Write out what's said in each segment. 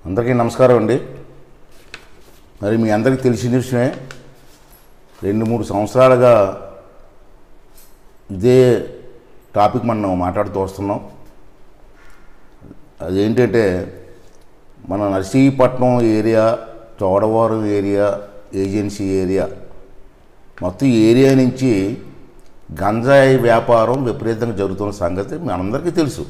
అందరికీ నమస్కారం అండి మరి మీ అందరికీ తెలిసిన విషయమే రెండు మూడు సంవత్సరాలుగా ఇదే టాపిక్ మనం మాట్లాడుతూ వస్తున్నాం అదేంటంటే మన Narsipatnam area Chodavaram area agency area మొత్తం ఈ ఏరియా నుంచి గంజాయి వ్యాపారం విపరీతంగా జరుగుతున్న సంగతి మనందరికీ తెలుసు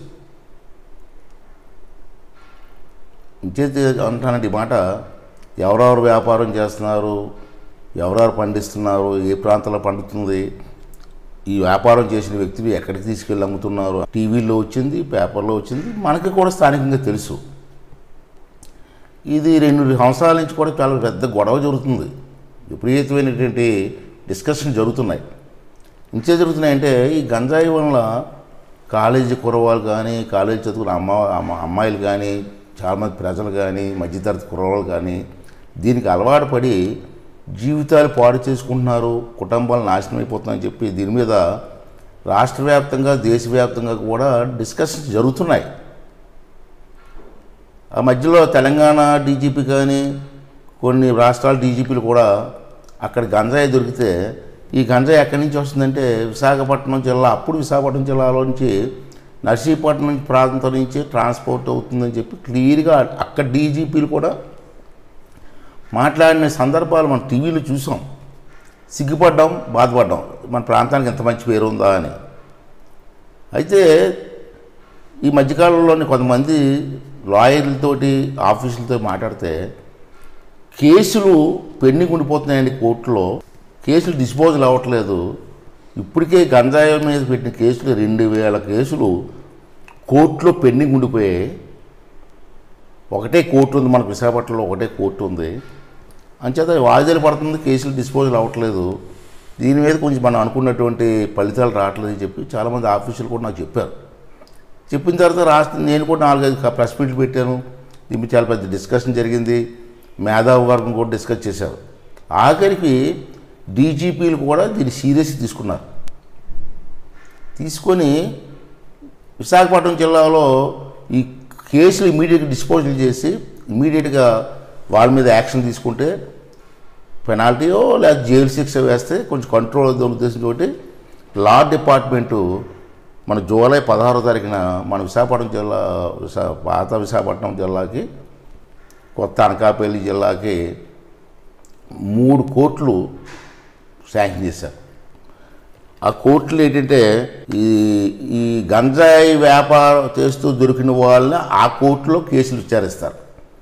ఇంచేది అంటానండి ఈ మాట ఎవరెవరు వ్యాపారం చేస్తున్నారు ఎవరెవరు పండిస్తున్నారు ఏ ప్రాంతంలో పండుతుంది ఈ వ్యాపారం చేసిన వ్యక్తులు ఎక్కడికి తీసుకెళ్ళి అమ్ముతున్నారు టీవీలో వచ్చింది పేపర్లో వచ్చింది మనకి కూడా స్థానికంగా తెలుసు ఇది రెండు సంవత్సరాల నుంచి కూడా చాలా పెద్ద గొడవ జరుగుతుంది విపరీతమైనటువంటి డిస్కషన్ జరుగుతున్నాయి ఇంచే జరుగుతున్నాయంటే ఈ గంజాయి వల్ల కాలేజీ కురవాళ్ళు కానీ కాలేజీ చదువుకున్న అమ్మ అమ్మ అమ్మాయిలు కానీ చాలామంది ప్రజలు కానీ మధ్యతరగతి కుర్రవాళ్ళు కానీ దీనికి అలవాటు పడి జీవితాలు పాడు చేసుకుంటున్నారు కుటుంబాలు నాశనం అయిపోతున్నాయని చెప్పి దీని మీద రాష్ట్ర వ్యాప్తంగా దేశవ్యాప్తంగా కూడా డిస్కషన్స్ జరుగుతున్నాయి ఆ మధ్యలో తెలంగాణ డీజీపీ కానీ కొన్ని రాష్ట్రాల డీజీపీలు కూడా అక్కడ గంజాయి దొరికితే ఈ గంజాయి ఎక్కడి నుంచి వస్తుందంటే విశాఖపట్నం జిల్లా అప్పుడు విశాఖపట్నం జిల్లాలో నుంచి నర్సీపట్నం ప్రాంతం నుంచి ట్రాన్స్పోర్ట్ అవుతుందని చెప్పి క్లియర్గా అక్కడ డీజీపీలు కూడా మాట్లాడిన సందర్భాలు మనం టీవీలో చూసాం సిగ్గుపడ్డాం బాధపడ్డాం మన ప్రాంతానికి ఎంత మంచి పేరు ఉందా అని అయితే ఈ మధ్యకాలంలోని కొంతమంది లాయర్లతోటి ఆఫీసులతో మాట్లాడితే కేసులు పెండింగ్ ఉండిపోతున్నాయండి కోర్టులో కేసులు డిస్పోజల్ అవ్వట్లేదు ఇప్పటికే గంజాయి మీద పెట్టిన కేసులు రెండు వేల కేసులు కోర్టులో పెండింగ్ ఉండిపోయాయి ఒకటే కోర్టు ఉంది మనకు విశాఖపట్నంలో ఒకటే కోర్టు ఉంది అంచేత వాయిదాలు పడుతుంది కేసులు డిస్పోజల్ అవ్వట్లేదు దీని మీద కొంచెం మనం అనుకున్నటువంటి ఫలితాలు రావట్లేదు అని చెప్పి చాలామంది ఆఫీసులు కూడా నాకు చెప్పారు చెప్పిన తర్వాత రాష్ట్ర నేను కూడా నాలుగైదు క- ప్రెస్ మీట్లు పెట్టాను దీని మీద చాలా పెద్ద డిస్కషన్ జరిగింది మేధావి వర్గం కూడా డిస్కస్ చేశారు ఆఖరికి డీజీపీలు కూడా దీన్ని సీరియస్ తీసుకున్నారు తీసుకొని విశాఖపట్నం జిల్లాలో ఈ కేసులు ఇమీడియట్గా డిస్పోజల్ చేసి ఇమీడియట్గా వాళ్ళ మీద యాక్షన్ తీసుకుంటే పెనాల్టీయో లేదా జైలు శిక్ష వేస్తే కొంచెం కంట్రోల్ అవుతుంది ఉద్దేశంతో లా డిపార్ట్మెంటు మన జూలై పదహారో తారీఖున మన విశాఖపట్నం జిల్లా విశా పాత విశాఖపట్నం జిల్లాకి కొత్త అనకాపల్లి జిల్లాకి మూడు కోట్లు శాంక్షన్ చేశారు ఆ కోర్టులు ఏంటంటే ఈ ఈ గంజాయి వ్యాపారం చేస్తూ దొరికిన వాళ్ళని ఆ కోర్టులో కేసులు విచారిస్తారు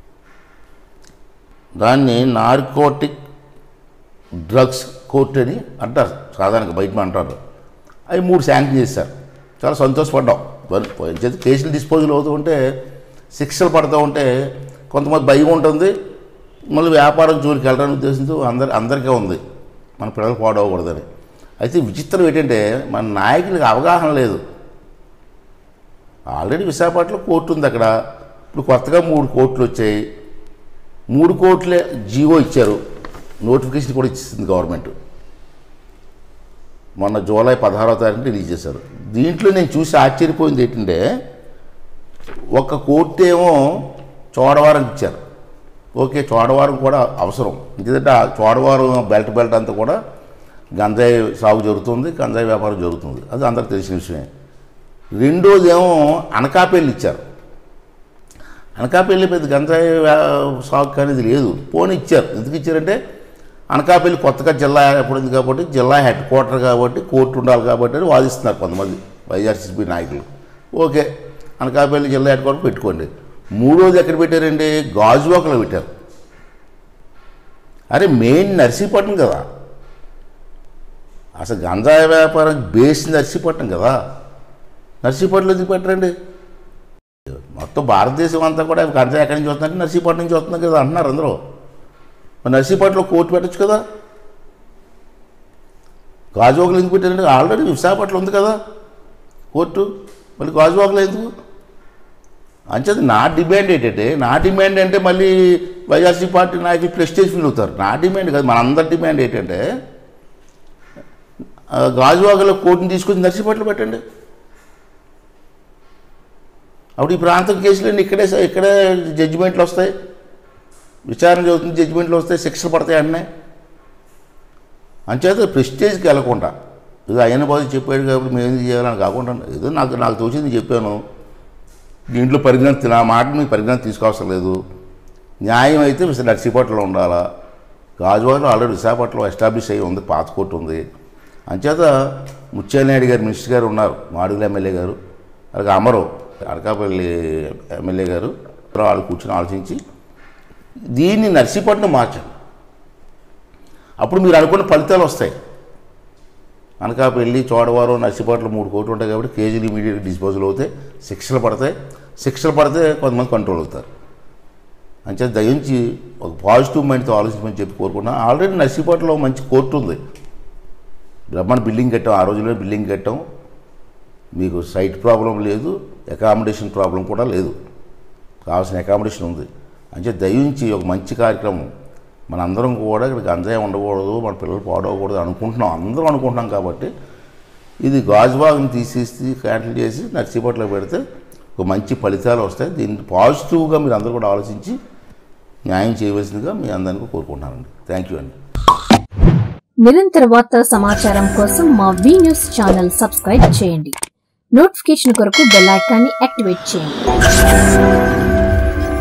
దాన్ని నార్కోటిక్ డ్రగ్స్ కోర్ట్ అని అంటారు సాధారణంగా బయట అంటారు అవి మూడు శాంక్షన్ చేశారు చాలా సంతోషపడ్డాం మరి చేతి కేసులు డిస్పోజల్ అవుతూ ఉంటే శిక్షలు పడుతూ ఉంటే కొంతమంది భయం ఉంటుంది మళ్ళీ వ్యాపారం జోలికి వెళ్ళడానికి ఉద్దేశంతో అందరి అందరికీ ఉంది మన పిల్లలు పాడవకూడదని అయితే విచిత్రం ఏంటంటే మన నాయకులకు అవగాహన లేదు ఆల్రెడీ విశాఖపట్నంలో కోర్టు ఉంది అక్కడ ఇప్పుడు కొత్తగా మూడు కోర్టులు వచ్చాయి మూడు కోట్లే జీవో ఇచ్చారు నోటిఫికేషన్ కూడా ఇచ్చింది గవర్నమెంట్ మొన్న జూలై పదహారవ తారీఖున రిలీజ్ చేశారు దీంట్లో నేను చూసి ఆశ్చర్యపోయింది ఏంటంటే ఒక కోర్టు ఏమో చోడవరం ఇచ్చారు ఓకే చోడవరం కూడా అవసరం ఎందుకంటే ఆ చోడవరం బెల్ట్ బెల్ట్ అంతా కూడా గంజాయి సాగు జరుగుతుంది గంజాయి వ్యాపారం జరుగుతుంది అది అందరికి తెలిసిన విషయమే రెండోది ఏమో అనకాపల్లి ఇచ్చారు అనకాపల్లి పెద్ద గంజాయి వ్యా- సాగు అనేది లేదు పోనీ ఇచ్చారు ఎందుకు ఇచ్చారంటే అనకాపల్లి కొత్తగా జిల్లా ఏర్పడింది కాబట్టి జిల్లా హెడ్ క్వార్టర్ కాబట్టి కోర్టు ఉండాలి కాబట్టి అని వాదిస్తున్నారు కొంతమంది వైఎస్ఆర్సీపీ నాయకులు ఓకే అనకాపల్లి జిల్లా హెడ్ క్వార్టర్ పెట్టుకోండి మూడోది ఎక్కడ పెట్టారండి గాజువాకలో పెట్టారు అరే మెయిన్ నర్సీపట్నం కదా అసలు గంజాయి వ్యాపారం బేస్ నర్సీపట్నం కదా నర్సీపట్నంలో ఎందుకు పెట్టరండి మొత్తం భారతదేశం అంతా కూడా గంజాయి ఎక్కడి నుంచి వస్తుందంటే నర్సీపట్నం నుంచి వస్తుంది కదా అంటున్నారు అందరూ మరి నర్సీపట్నంలో కోర్టు పెట్టచ్చు కదా గాజువాకలు ఎందుకు పెట్టారంటే ఆల్రెడీ విశాఖపట్నం ఉంది కదా కోర్టు మళ్ళీ గాజువాకలు ఎందుకు అంచేది నా డిమాండ్ ఏంటంటే నా డిమాండ్ అంటే మళ్ళీ వైఎస్సీ పార్టీ నాయకులు ప్రెస్టేజ్ ఫీల్ అవుతారు నా డిమాండ్ కాదు మనందరి డిమాండ్ ఏంటంటే ఆ, గాజువాకలో కోర్టుని తీసుకొచ్చి నర్సీపట్నం పెట్టండి అప్పుడు ఈ ప్రాంతం కేసులన్నీ ఇక్కడే ఇక్కడే జడ్జిమెంట్లు వస్తాయి విచారణ చదువుతుంది జడ్జిమెంట్లు వస్తాయి శిక్షలు పడతాయి అన్నీ అంచేత ప్రెస్టేజ్కి వెళ్ళకుండా ఇది అయిన బాధ చెప్పాడు కాబట్టి మేము ఏం చేయాలని కాకుండా ఏదో నాకు నాకు తోచింది చెప్పాను దీంట్లో పరిజ్ఞానం నా మాట మీకు పరిజ్ఞానం తీసుకోవసరం లేదు న్యాయం అయితే విశ నర్సీపట్నంలో ఉండాలా గాజువాడలో ఆల్రెడీ విశాఖపట్నంలో ఎస్టాబ్లిష్ అయ్యి ఉంది పాత కోర్టు ఉంది అంచేత ముత్యాలనాయుడు గారు మినిస్టర్ గారు ఉన్నారు మాడుగుల ఎమ్మెల్యే గారు అలాగే అమరు అనకాపల్లి ఎమ్మెల్యే గారు వాళ్ళు కూర్చొని ఆలోచించి దీన్ని నర్సీపట్నం మార్చండి అప్పుడు మీరు అనుకున్న ఫలితాలు వస్తాయి అనకాపల్లి చోడవరం నర్సీపట్నం మూడు కోట్లు ఉంటాయి కాబట్టి కేజీలు ఇమీడియట్గా డిస్పోజల్ అవుతాయి శిక్షలు పడతాయి శిక్షలు పడితే కొంతమంది కంట్రోల్ అవుతారు అంచేత దయించి ఒక పాజిటివ్ మైండ్తో ఆలోచించమని చెప్పి కోరుకున్నాను ఆల్రెడీ నర్సీపట్నంలో మంచి కోర్టు ఉంది బ్రహ్మాండ బిల్డింగ్ కట్టాం ఆ రోజుల్లో బిల్డింగ్ కట్టాం మీకు సైట్ ప్రాబ్లం లేదు అకామిడేషన్ ప్రాబ్లం కూడా లేదు కావాల్సిన అకామిడేషన్ ఉంది అంటే దయించి ఒక మంచి కార్యక్రమం మన అందరం కూడా ఇక్కడ గంజాయి ఉండకూడదు మన పిల్లలు పాడవకూడదు అనుకుంటున్నాం అందరం అనుకుంటున్నాం కాబట్టి ఇది గాజుబాగ్ని తీసేసి క్యాన్సిల్ చేసి నర్సీపట్లో పెడితే ఒక మంచి ఫలితాలు వస్తాయి దీన్ని పాజిటివ్గా మీరు అందరూ కూడా ఆలోచించి న్యాయం చేయవలసిందిగా మీ అందరికీ కోరుకుంటున్నానండి థ్యాంక్ యూ అండి నిరంతర వార్తల సమాచారం కోసం మా వి న్యూస్ ఛానల్ సబ్స్క్రైబ్ చేయండి నోటిఫికేషన్ కొరకు బెల్ ఐకాన్ని యాక్టివేట్ చేయండి